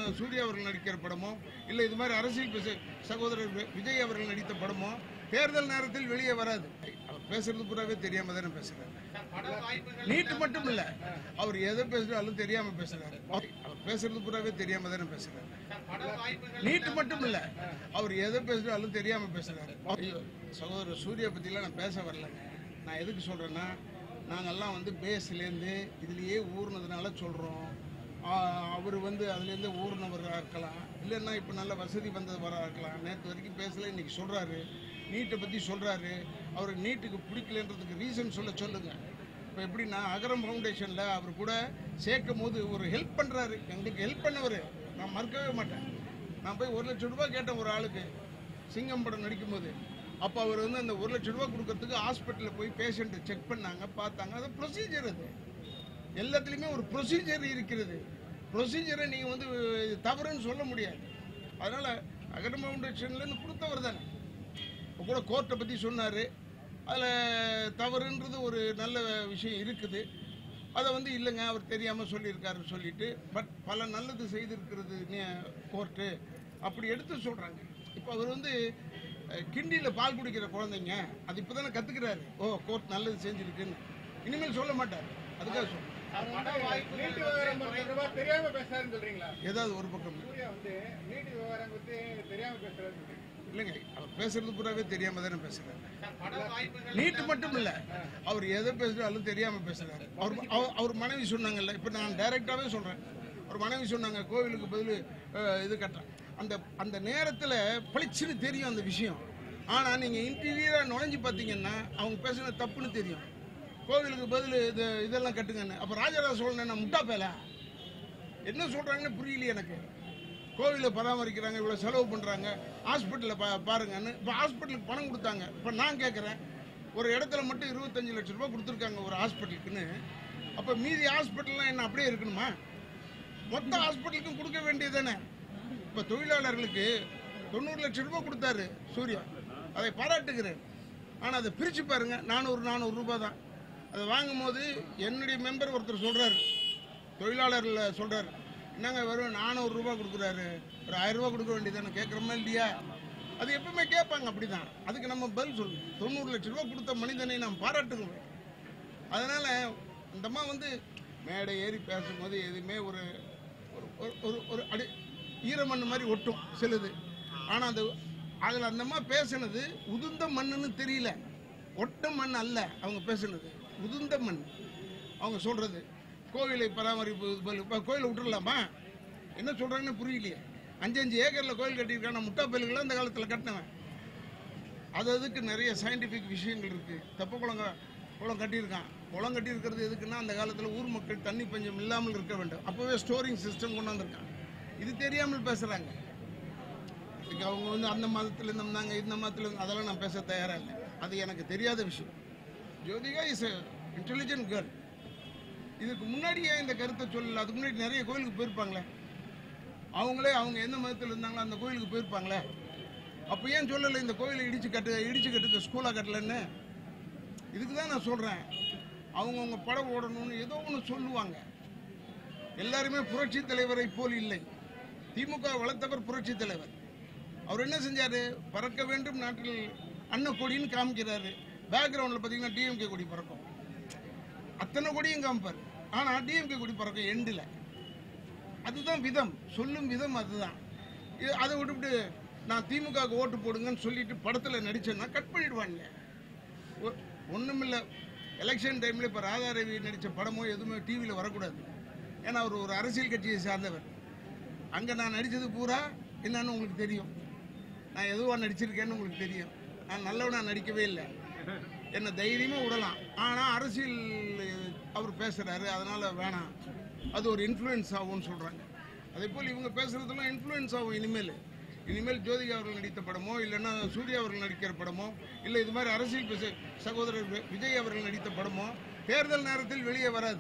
சூர்யா அவர்கள் நடிக்கிற படமோ இல்லை இது மாதிரி அரசியல் பேச சகோதரர் வி- விஜய் அவர்கள் நடித்த படமோ தேர்தல் நேரத்தில் வெளியே வராது அவர் பேசுறது பூராவே தெரியாம தானே பேசுறாரு நீட்டு மட்டும் இல்ல அவர் எதை பேசுறாலும் தெரியாம பேசுறாரு அவர் அவர் பேசுறது பூராவே தெரியாம தானே பேசுறாரு நீட்டு மட்டும் இல்ல அவர் எதை பேசுறாலும் தெரியாம பேசுறாரு ஐயோ சகோதரர் சூர்யா பத்திலாம் நான் பேச வரலங்க நான் எதுக்கு சொல்றேன்னா நாங்கெல்லாம் வந்து பேஸ்லேருந்து இதுலயே ஊர்னதுனால சொல்றோம் அவர் வந்து அதுலேருந்து ஊர்னவராக இருக்கலாம் இல்லைன்னா இப்போ நல்ல வசதி வந்தவராக இருக்கலாம் நேற்று வரைக்கும் பேசல இன்னைக்கு சொல்றாரு நீட்டை பற்றி சொல்றாரு அவருக்கு நீட்டுக்கு பிடிக்கலன்றதுக்கு ரீசன் சொல்ல சொல்லுங்க இப்போ எப்படின்னா அகரம் ஃபவுண்டேஷனில் அவர் கூட சேர்க்கும் போது ஒரு ஹெல்ப் பண்ணுறாரு எங்களுக்கு ஹெல்ப் பண்ணவர் நான் மறுக்கவே மாட்டேன் நான் போய் ஒரு லட்சம் ரூபாய் கேட்டேன் ஒரு ஆளுக்கு சிங்கம் படம் நடிக்கும்போது அப்போ அவர் வந்து அந்த ஒரு லட்சம் ரூபாய் கொடுக்கறதுக்கு ஹாஸ்பிட்டலில் போய் பேஷண்ட்டை செக் பண்ணாங்க பார்த்தாங்க அது ப்ரொசீஜர் அது எல்லாத்துலேயுமே ஒரு ப்ரொசீஜர் இருக்கிறது ப்ரொசீஜரை நீங்கள் வந்து தவறுன்னு சொல்ல முடியாது அதனால் அகரம் ஃபவுண்டேஷன்லேருந்து கொடுத்தவர் தானே இப்போ கூட கோர்ட்டை பற்றி சொன்னார் அதில் தவறுன்றது ஒரு நல்ல விஷயம் இருக்குது அதை வந்து இல்லைங்க அவர் தெரியாமல் சொல்லியிருக்காருன்னு சொல்லிட்டு பட் பல நல்லது செய்திருக்கிறது கோர்ட்டு அப்படி எடுத்து சொல்கிறாங்க இப்போ அவர் வந்து அஹ், கிண்டியில பால் குடிக்கிற குழந்தைங்க அது இப்போ தானே கற்றுக்கிறாரு ஓ கோர்ட் நல்லது செஞ்சுருக்குன்னு இனிமேல் சொல்ல மாட்டார் அதுக்காக சொல்றேன் நீட்டு விவகாரம் தொடர்பா தெரியாம பேசுறாருன்னு சொல்றீங்களா ஏதாவது ஒரு பக்கம் சூர்யா வந்து நீட்டு விவகாரம் பத்தி தெரியாம பேசுறாருன்னு சொல்றீங்க இல்லைங்க அவர் பேசுறது பூராவே தெரியாம தானே பேசுறாரு நீட்டு மட்டும் இல்ல அவர் எதை பேசுறாலும் தெரியாம பேசுறாரு அவர் அவர்- அவர் மனைவி சொன்னாங்கல்ல இப்ப நான் டைரக்டாவே சொல்றேன் அவர் மனைவி சொன்னாங்க கோவிலுக்கு பதில் அஹ், இது கட்டுறேன் அந்த அந்த நேரத்துல பளிச்சுன்னு தெரியும் அந்த விஷயம் ஆனா நீங்க இன்டீரியரா நுழைஞ்சு பார்த்தீங்கன்னா அவங்க பேசுனது தப்புன்னு தெரியும் கோவிலுக்கு பதில் இது இதெல்லாம் கட்டுங்கன்னு அப்ப ராஜராஜ சோழன் என்ன முட்டா பேல என்ன சொல்றாங்கன்னு புரியலையே எனக்கு கோவிலை பராமரிக்கிறாங்க இவ்வளோ செலவு பண்ணுறாங்க ஹாஸ்பிட்டலில் பா பாருங்கன்னு இப்போ ஹாஸ்பிட்டலுக்கு பணம் கொடுத்தாங்க இப்போ நான் கேட்குறேன் ஒரு இடத்துல மட்டும் இருபத்தஞ்சு லட்ச ரூபாய் கொடுத்துருக்காங்க ஒரு ஹாஸ்பிட்டலுக்குன்னு அப்போ மீதி ஹாஸ்பிட்டல்லாம் என்ன அப்படியே இருக்கணுமா மொத்த ஹாஸ்பிட்டலுக்கும் கொடுக்க வேண்டியது தானே இப்போ தொழிலாளர்களுக்கு தொண்ணூறு லட்சம் ரூபாய் கொடுத்தாரு சூர்யா அதை பாராட்டுகிறேன் ஆனால் அதை பிரித்து பாருங்க நானூறு நானூறு ரூபாய் தான் அதை வாங்கும் போது என்னுடைய மெம்பர் ஒருத்தர் சொல்கிறாரு தொழிலாளர்ல சொல்கிறாரு என்னங்க வெறும் நானூறு ரூபாய் கொடுக்குறாரு ஒரு ஆயிரம் ரூபாய் கொடுக்க வேண்டியதானே கேட்குறோமா இல்லையா அது எப்பவுமே கேட்பாங்க அப்படிதான் அதுக்கு நம்ம பதில் சொல்லணும் தொண்ணூறு லட்சம் ரூபாய் கொடுத்த மனிதனை நாம் பாராட்டுகிறோம் அதனால அந்த அம்மா வந்து மேடை ஏறி பேசும்போது எதுவுமே ஒரு ஒரு ஒரு- ஒரு ஒரு அடி ஈரமண் மாதிரி ஒட்டும் சிலது ஆனால் அந்த அதில் அந்த அம்மா பேசுனது உதிர்ந்த மண்ணுன்னு தெரியல ஒட்ட மண் அல்ல அவங்க பேசுனது உதிர்ந்த மண் அவங்க சொல்றது கோவிலை பராமரிப்பு இப்போ கோயிலை விட்டுறலாமா என்ன சொல்றாங்கன்னு புரியலையே அஞ்சு அஞ்சு ஏக்கரில் கோயில் கட்டியிருக்கான முட்டா பயல்கள்லாம் அந்த காலத்தில் கட்டினவன் அது அதுக்கு நிறைய சயின்டிஃபிக் விஷயங்கள் இருக்கு தெப்ப குளங்க குளம் கட்டியிருக்கான் குளம் கட்டியிருக்கிறது எதுக்குன்னா அந்த காலத்தில் ஊர் மக்கள் தண்ணி பஞ்சம் இல்லாமல் இருக்க வேண்டும் அப்போவே ஸ்டோரிங் சிஸ்டம் கொண்டு வந்திருக்கான் இது தெரியாமல் பேசுகிறாங்க இதுக்கு அவங்க வந்து அந்த மதத்தில் இருந்தாங்க இந்த மதத்தில் இருந்து அதெல்லாம் நான் பேச தயாராக இல்லை அது எனக்கு தெரியாத விஷயம் ஜோதிகா இஸ் இன்டெலிஜென்ட் கேர்ள் இதுக்கு முன்னாடியே இந்த கருத்தை சொல்லல அதுக்கு முன்னாடி நிறைய கோயிலுக்கு போயிருப்பாங்களே அவங்களே அவங்க எந்த மதத்தில் இருந்தாங்களோ அந்த கோயிலுக்கு போயிருப்பாங்களே அப்போ ஏன் சொல்லலை இந்த கோயிலை இடிச்சு கட்டு இடிச்சு கட்டுக்க ஸ்கூலாக கட்டலன்னு இதுக்கு தான் நான் சொல்கிறேன் அவங்கவுங்க படம் ஓடணும்னு ஏதோ ஒன்று சொல்லுவாங்க எல்லாருமே புரட்சி தலைவரை போல் இல்லை திமுக வளர்த்தவர் புரட்சி தலைவர் அவர் என்ன செஞ்சாரு பறக்க வேண்டும் நாட்டில் அன்ன கொடின்னு காமிக்கிறாரு பேக்ரவுண்டில் பார்த்தீங்கன்னா டிஎம்கே கொடி பறக்கும் அத்தனை கொடியும் காமிப்பார் ஆனால் டிஎம்கே கொடி பறக்கும் எண்டில் அதுதான் விதம் சொல்லும் விதம் அதுதான் இது அதை விட்டுவிட்டு நான் திமுகவுக்கு ஓட்டு போடுங்கன்னு சொல்லிட்டு படத்தில் நடிச்சேன்னா கட் பண்ணிடுவாங்க ஒன்றுமில்ல எலெக்ஷன் டைமில் இப்போ ராதாரவி நடித்த படமோ எதுவுமே டிவியில் வரக்கூடாது ஏன்னா அவர் ஒரு அரசியல் கட்சியை சார்ந்தவர் அங்கே நான் நடித்தது பூரா என்னன்னு உங்களுக்கு தெரியும் நான் எதுவாக நடிச்சிருக்கேன்னு உங்களுக்கு தெரியும் நான் நல்லவனா நடிக்கவே இல்லை என்னை தைரியமாக விடலாம் ஆனால் அரசியல் அவர் பேசுகிறாரு அதனால் வேணாம் அது ஒரு இன்ஃப்ளூயன்ஸ் ஆகும்னு சொல்கிறாங்க அதே போல் இவங்க பேசுகிறதெல்லாம் இன்ஃப்ளூயன்ஸ் ஆகும் இனிமேல் இனிமேல் ஜோதிகா அவர்கள் நடித்த படமோ இல்லைன்னா சூர்யா அவர்கள் நடிக்கிற படமோ இல்லை இது மாதிரி அரசியல் பேச சகோதரர் வி- விஜய் அவர்கள் நடித்த படமோ தேர்தல் நேரத்தில் வெளியே வராது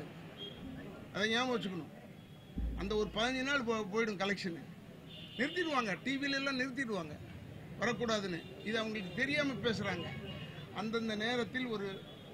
அதை ஞாபகம் வச்சுக்கணும் அந்த ஒரு பதினஞ்சு நாள் போ- போயிடும் கலெக்ஷனு நிறுத்திடுவாங்க டிவில எல்லாம் நிறுத்திடுவாங்க வரக்கூடாதுன்னு இது அவங்களுக்கு தெரியாமல் பேசுகிறாங்க அந்தந்த நேரத்தில் ஒரு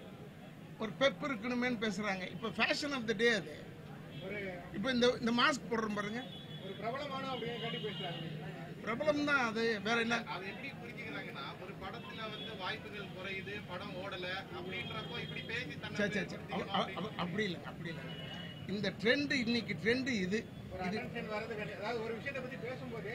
ஒரு பெப் இருக்கணுமேன்னு பேசுகிறாங்க இப்போ ஃபேஷன் ஆஃப் த டே அது ஒரு இப்போ இந்த இந்த மாஸ்க் போடுறோம் பாருங்க ஒரு பிரபலமான அப்படின்னு காட்டி பேசுறாங்க பிரபலம் தான் அது வேற என்ன அதை எப்படி புரிஞ்சுக்கிறாங்கன்னா ஒரு படத்துல வந்து வாய்ப்புகள் குறையுது படம் ஓடல அப்படின்றப்போ இப்படி பேசி சே தன்னை சே சே அவ- அவ- அவ- அப்படி இல்லை அப்படி இல்லை இந்த ட்ரெண்டு இன்னைக்கு ட்ரெண்டு இது ஒரு அட்டென்ஷன் வர்றது கிடையாது அதாவது ஒரு விஷயத்தை பத்தி பேசும்போது